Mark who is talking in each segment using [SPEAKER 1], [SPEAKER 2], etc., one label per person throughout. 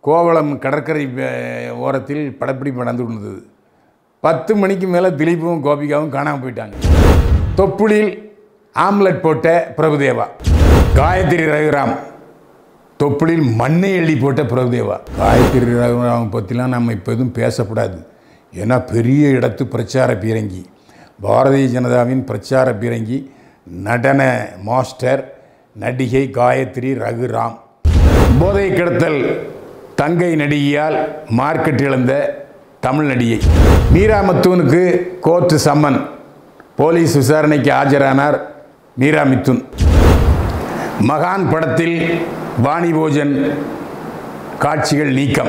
[SPEAKER 1] கோவளம் கடற்கரை அஹ், ஓரத்தில் படப்பிடிப்பு நடந்து கொண்டிருந்தது பத்து மணிக்கு மேலே திலீப்பும் கோபிகாவும் காணாமல் போயிட்டாங்க தொப்புளில் ஆம்லெட் போட்ட பிரபுதேவா காயத்ரி ரகுராம் தொப்புளில் மண்ணை எள்ளி போட்ட பிரபுதேவா காயத்ரி ரகுராம் பற்றிலாம் நம்ம இப்போ எதுவும் பேசக்கூடாது ஏன்னா பெரிய இடத்து பிரச்சார பீரங்கி பாரதிய ஜனதாவின் பிரச்சார பீரங்கி நடன மாஸ்டர் நடிகை காயத்ரி ரகுராம் போதை கடத்தல் தங்கை நடிகையால் மார்க்கெட் இழந்த தமிழ் நடிகை மீரா மத்தூனுக்கு கோர்ட்டு சம்மன் போலீஸ் விசாரணைக்கு ஆஜரானார் மீரா மித்துன் மகான் படத்தில் வாணி போஜன் காட்சிகள் நீக்கம்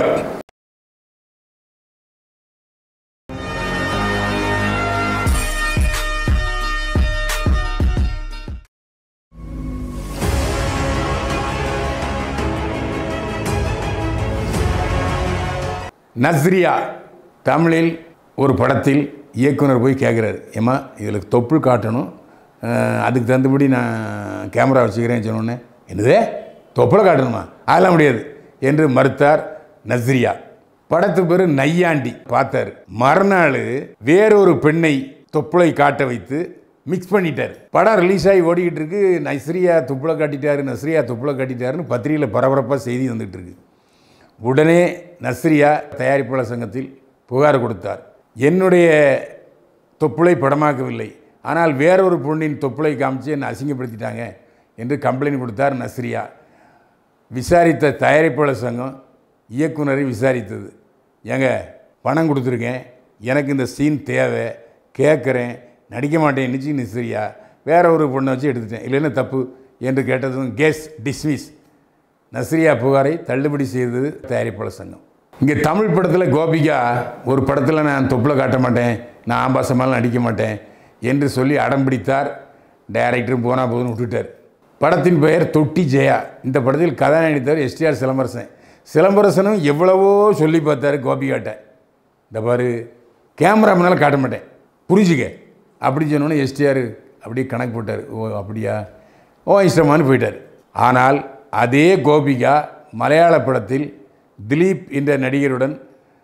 [SPEAKER 1] நஸ்ரியா தமிழில் ஒரு படத்தில் இயக்குனர் போய் கேட்குறாரு ஏம்மா இதில் தொப்புள் காட்டணும் அஹ், அதுக்கு தகுந்தபடி நான் கேமரா வச்சுக்கிறேன்னு சொன்னோன்னே என்னதே தொப்புளை காட்டணுமா அதெல்லாம் முடியாது என்று மறுத்தார் நஸ்ரியா படத்து பேர் நையாண்டி பார்த்தார் மறுநாள் வேறொரு பெண்ணை தொப்புளை காட்ட வைத்து மிக்ஸ் பண்ணிட்டார் படம் ரிலீஸ் ஆகி ஓடிக்கிட்டு இருக்கு நஸ்ரியா தொப்புளை காட்டிட்டாரு நஸ்ரியா தொப்புளை காட்டிட்டாருன்னு பத்திரிகையில் பரபரப்பாக செய்தி வந்துகிட்டு இருக்கு உடனே நஸ்ரியா தயாரிப்பாளர் சங்கத்தில் புகார் கொடுத்தார் என்னுடைய தொப்புளை படமாக்கவில்லை ஆனால் வேறொரு பொண்ணின் தொப்புளை காமிச்சு என்னை அசிங்கப்படுத்திட்டாங்க என்று கம்ப்ளைண்ட் கொடுத்தார் நஸ்ரியா விசாரித்த தயாரிப்பாளர் சங்கம் இயக்குனரை விசாரித்தது ஏங்க பணம் கொடுத்துருக்கேன் எனக்கு இந்த சீன் தேவை கேட்குறேன் நடிக்க மாட்டேன் நினச்சி நஸ்ரியா வேற ஒரு பொண்ணை வச்சு எடுத்துட்டேன் இல்லைன்னா தப்பு என்று கேட்டதும் கேஸ் டிஸ்மிஸ் நஸ்ரியா புகாரை தள்ளுபடி செய்தது தயாரிப்பாளர் சங்கம் இங்கே தமிழ் படத்தில் கோபிகா ஒரு படத்தில் நான் தொப்புளை காட்ட மாட்டேன் நான் ஆபாசமாலாம் நடிக்க மாட்டேன் என்று சொல்லி அடம் பிடித்தார் டைரக்டரும் போனால் போதுன்னு விட்டுட்டார் படத்தின் பெயர் தொட்டி ஜெயா இந்த படத்தில் கதாநாயகத்தவர் எஸ்டிஆர் சிலம்பரசன் சிலம்பரசனும் எவ்வளவோ சொல்லி பார்த்தாரு கோபிகாட்ட இந்த பாரு கேமரா முன்னால் காட்ட மாட்டேன் புரிஞ்சுக்க அப்படின்னு சொன்னோன்னே எஸ்டிஆர் அப்படியே கணக்கு போட்டார் ஓ அப்படியா ஓ இஷ்டமானு போயிட்டார் ஆனால் அதே கோபிகா மலையாள படத்தில் திலீப் என்ற நடிகருடன்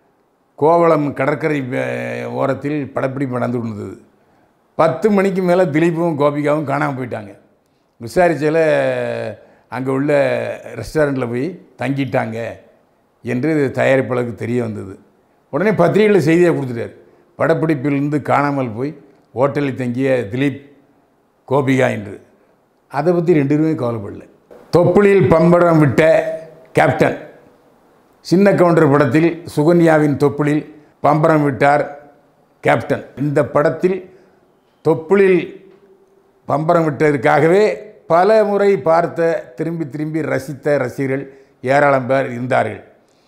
[SPEAKER 1] கோவளம் கடற்கரை அஹ், ஓரத்தில் படப்பிடிப்பு நடந்து கொண்டிருந்தது பத்து மணிக்கு மேலே திலீப்பும் கோபிகாவும் காணாமல் போயிட்டாங்க விசாரிச்சதில் அங்கே உள்ள ரெஸ்டாரண்ட்டில் போய் தங்கிட்டாங்க என்று தயாரிப்பாளருக்கு தெரிய வந்தது உடனே பத்திரிகையில் செய்தியை கொடுத்துட்டார் படப்பிடிப்பிலிருந்து காணாமல் போய் ஹோட்டலில் தங்கிய திலீப் கோபிகா என்று அதை பற்றி ரெண்டு பேருமே கவலைப்படல தொப்புளில் பம்பரம் விட்ட கேப்டன் சின்ன கவுண்டர் படத்தில் சுகன்யாவின் தொப்புளில் பம்பரம் விட்டார் கேப்டன் இந்த படத்தில் தொப்புளில் பம்பரம் விட்டதற்காகவே பல முறை பார்த்த திரும்பி திரும்பி ரசித்த ரசிகர்கள் ஏராளம் பேர் இருந்தார்கள்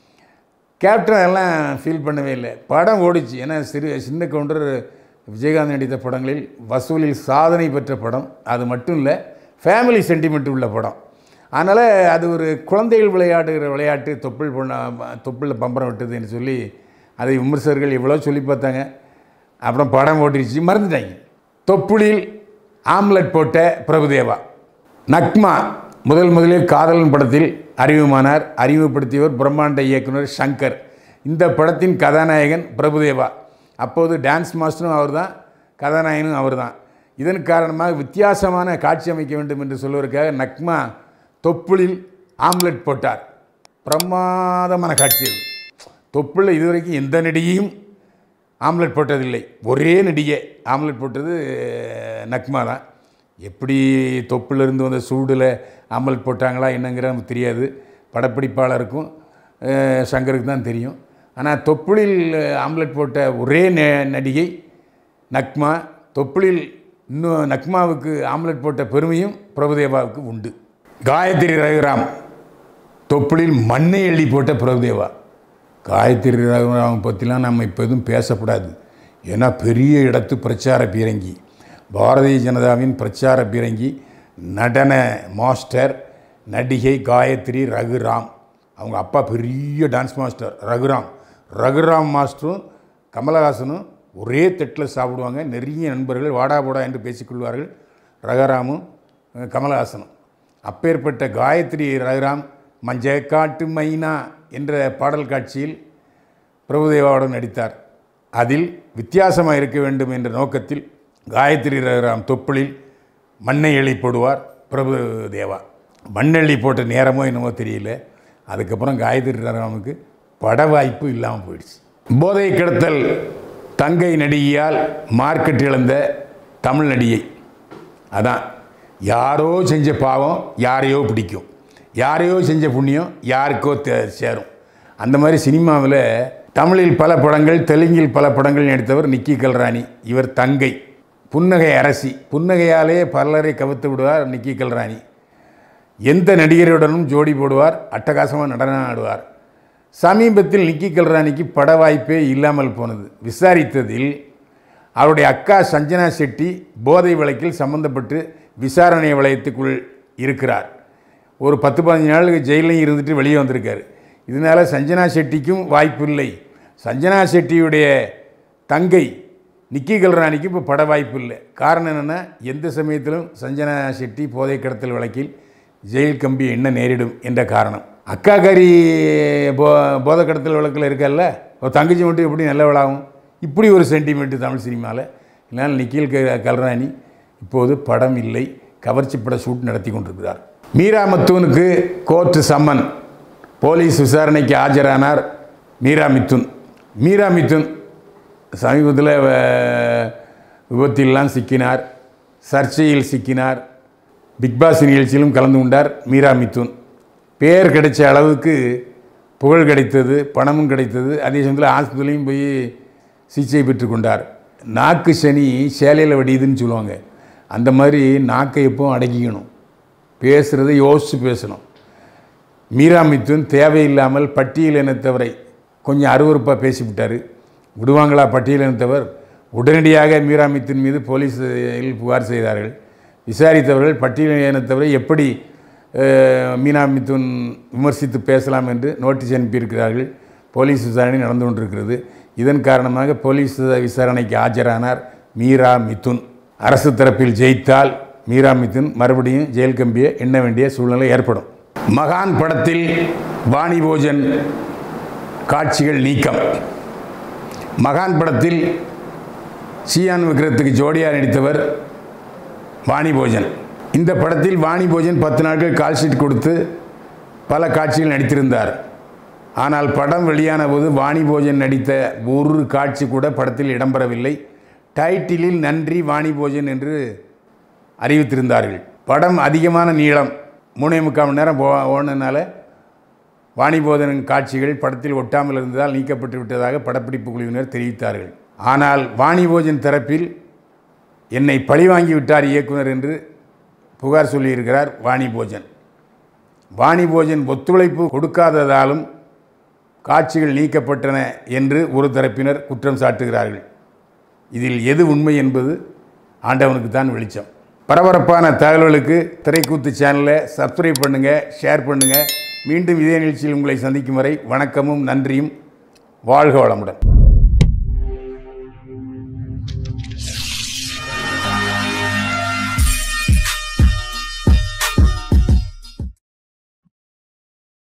[SPEAKER 1] கேப்டன் எல்லாம் ஃபீல் பண்ணவே இல்லை படம் ஓடிச்சு ஏன்னா சிறு சின்ன கவுண்டர் விஜயகாந்த் நடித்த படங்களில் வசூலில் சாதனை பெற்ற படம் அது மட்டும் இல்லை ஃபேமிலி சென்டிமெண்ட் உள்ள படம் அதனால் அது ஒரு குழந்தைகள் விளையாடுகிற விளையாட்டு தொப்புள் பொண்ண தொப்புளில் பம்பரம் விட்டதுன்னு சொல்லி அதை விமர்சகர்கள் எவ்வளோ சொல்லி பார்த்தாங்க அப்புறம் படம் ஓட்டிருச்சு மறந்துட்டாங்க தொப்புளில் ஆம்லெட் போட்ட பிரபுதேவா நக்மா முதல் முதலில் காதலன் படத்தில் அறிமுகமானார் அறிமுகப்படுத்தியவர் பிரம்மாண்ட இயக்குனர் சங்கர் இந்த படத்தின் கதாநாயகன் பிரபுதேவா அப்போது டான்ஸ் மாஸ்டரும் அவர்தான் கதாநாயகனும் அவர்தான் இதன் காரணமாக வித்தியாசமான காட்சி அமைக்க வேண்டும் என்று சொல்வதற்காக நக்மா தொப்புளில் ஆம்லெட் போட்டார் பிரமாதமான காட்சி அது தொப்புளில் இதுவரைக்கும் எந்த நடிகையும் ஆம்லெட் போட்டதில்லை ஒரே நடிகை ஆம்லெட் போட்டது அஹ், நக்மா தான் எப்படி தொப்புலேருந்து வந்த சூடில் ஆம்லெட் போட்டாங்களா என்னங்கிற நமக்கு தெரியாது படப்பிடிப்பாளருக்கும் அஹ், சங்கருக்கு தான் தெரியும் ஆனால் தொப்புளில் ஆம்லெட் போட்ட ஒரே ந- நடிகை நக்மா தொப்புளில் இன்னும் நக்மாவுக்கு ஆம்லெட் போட்ட பெருமையும் பிரபுதேவாவுக்கு உண்டு காயத்ரி ரகுராம் தொப்புளில் மண்ணை எள்ளி போட்ட பிரபுதேவா காயத்ரி ரகுராம் பற்றிலாம் நம்ம இப்போ எதுவும் பேசக்கூடாது ஏன்னா பெரிய இடத்து பிரச்சார பீரங்கி பாரதிய ஜனதாவின் பிரச்சார பீரங்கி நடன மாஸ்டர் நடிகை காயத்ரி ரகுராம் அவங்க அப்பா பெரிய டான்ஸ் மாஸ்டர் ரகுராம் ரகுராம் மாஸ்டரும் கமலஹாசனும் ஒரே தட்டில் சாப்பிடுவாங்க நிறைய நண்பர்கள் வாடா போடா என்று பேசிக்கொள்வார்கள் ரகுராமும் அஹ், கமலஹாசனும் அப்பேற்பட்ட காயத்ரி ரகுராம் மஞ்ச காட்டு மைனா என்ற பாடல் காட்சியில் பிரபுதேவாவுடன் நடித்தார் அதில் வித்தியாசமாக இருக்க வேண்டும் என்ற நோக்கத்தில் காயத்ரி ரகுராம் தொப்புளில் மண்ணை எழி போடுவார் பிரபுதேவா மண்ணெள்ளி போட்ட நேரமோ என்னமோ தெரியல அதுக்கப்புறம் காயத்ரி ரகுராமுக்கு பட வாய்ப்பு இல்லாமல் போயிடுச்சு போதை கிடத்தல் தங்கை நடிகையால் மார்க்கெட் இழந்த தமிழ் நடிகை அதான் யாரோ செஞ்ச பாவம் யாரையோ பிடிக்கும் யாரையோ செஞ்ச புண்ணியம் யாருக்கோ தே- சேரும் அந்த மாதிரி சினிமாவில் தமிழில் பல படங்கள் தெலுங்கில் பல படங்கள் நடித்தவர் நிக்கி கல்ராணி இவர் தங்கை புன்னகை அரசி புன்னகையாலே பலரை கவித்து விடுவார் நிக்கி கல்ராணி எந்த நடிகருடனும் ஜோடி போடுவார் அட்டகாசமாக நடனம் ஆடுவார் சமீபத்தில் நிக்கி கல்ராணிக்கு பட வாய்ப்பே இல்லாமல் போனது விசாரித்ததில் அவருடைய அக்கா சஞ்சனா செட்டி போதை வழக்கில் சம்பந்தப்பட்டு விசாரணை வளையத்துக்குள் இருக்கிறார் ஒரு பத்து பதினஞ்சு நாளுக்கு ஜெயிலையும் இருந்துட்டு வெளியே வந்திருக்காரு இதனால் சஞ்சனா செட்டிக்கும் வாய்ப்பு இல்லை சஞ்சனா செட்டியுடைய தங்கை நிக்கி கல்ராணிக்கு இப்போ பட வாய்ப்பு இல்லை காரணம் என்னென்னா எந்த சமயத்திலும் சஞ்சனா செட்டி போதை கடத்தல் வழக்கில் ஜெயில் கம்பி என்ன நேரிடும் என்ற காரணம் அக்கா கறி போ போதை கடத்தல் வழக்கில் இருக்கல்ல ஒரு தங்கச்சி மட்டும் எப்படி நல்லவளாகும் இப்படி ஒரு சென்டிமெண்ட் தமிழ் சினிமாவில் இதனால் நிக்கில் க கல்ராணி இப்போது படம் இல்லை கவர்ச்சி பட ஷூட் நடத்தி கொண்டிருக்கிறார் மீரா மத்தூனுக்கு கோர்ட்டு சம்மன் போலீஸ் விசாரணைக்கு ஆஜரானார் மீரா மித்துன் மீரா மித்துன் சமீபத்தில் வ- விபத்திலெல்லாம் சிக்கினார் சர்ச்சையில் சிக்கினார் பிக்பாஸ் நிகழ்ச்சியிலும் கலந்து கொண்டார் மீரா மித்துன் பேர் கிடைச்ச அளவுக்கு புகழ் கிடைத்தது பணமும் கிடைத்தது அதே சமயத்தில் ஆஸ்பத்திரிலையும் போய் சிகிச்சை பெற்றுக்கொண்டார் நாக்கு சனி சேலையில் வடியுதுன்னு சொல்லுவாங்க அந்த மாதிரி நாக்கை எப்பவும் அடக்கிக்கணும் பேசுகிறத யோசித்து பேசணும் மீரா மித்துன் தேவையில்லாமல் பட்டியல் இனத்தவரை கொஞ்சம் அருவருப்பாக பேசிவிட்டார் விடுவாங்களா பட்டியல் இனத்தவர் உடனடியாக மீரா மித்துன் மீது போலீஸில் புகார் செய்தார்கள் விசாரித்தவர்கள் பட்டியல் இனத்தவரை எப்படி அஹ், மீனா மித்துன் விமர்சித்து பேசலாம் என்று நோட்டீஸ் அனுப்பியிருக்கிறார்கள் போலீஸ் விசாரணை நடந்து கொண்டிருக்கிறது இதன் காரணமாக போலீஸ் விசாரணைக்கு ஆஜரானார் மீரா மிதுன் அரசு தரப்பில் ஜெயித்தால் மீரா மிதுன் மறுபடியும் ஜெயில் கம்பியை எண்ண வேண்டிய சூழ்நிலை ஏற்படும் மகான் படத்தில் வாணி போஜன் காட்சிகள் நீக்கம் மகான் படத்தில் சியான் விக்ரத்துக்கு ஜோடியாக நடித்தவர் வாணி போஜன் இந்த படத்தில் வாணி போஜன் பத்து நாட்கள் கால் ஷீட் கொடுத்து பல காட்சிகள் நடித்திருந்தார் ஆனால் படம் வெளியான போது வாணி போஜன் நடித்த ஒரு காட்சி கூட படத்தில் இடம்பெறவில்லை டைட்டிலில் நன்றி வாணி போஜன் என்று அறிவித்திருந்தார்கள் படம் அதிகமான நீளம் மூணே முக்கால் மணி நேரம் போ ஓடினால வாணிபோதனின் காட்சிகள் படத்தில் ஒட்டாமல் இருந்ததால் நீக்கப்பட்டு விட்டதாக படப்பிடிப்பு குழுவினர் தெரிவித்தார்கள் ஆனால் வாணிபோஜன் தரப்பில் என்னை பழிவாங்கி விட்டார் இயக்குனர் என்று புகார் சொல்லியிருக்கிறார் வாணிபோஜன் வாணிபோஜன் ஒத்துழைப்பு கொடுக்காததாலும் காட்சிகள் நீக்கப்பட்டன என்று ஒரு தரப்பினர் குற்றம் சாட்டுகிறார்கள் இதில் எது உண்மை என்பது ஆண்டவனுக்கு தான் வெளிச்சம் பரபரப்பான தகவல்களுக்கு திரைக்கூத்து சேனலை சப்ஸ்கிரைப் பண்ணுங்கள் ஷேர் பண்ணுங்கள் மீண்டும் இதே நிகழ்ச்சியில் உங்களை சந்திக்கும் வரை வணக்கமும் நன்றியும் வாழ்க வளமுடன்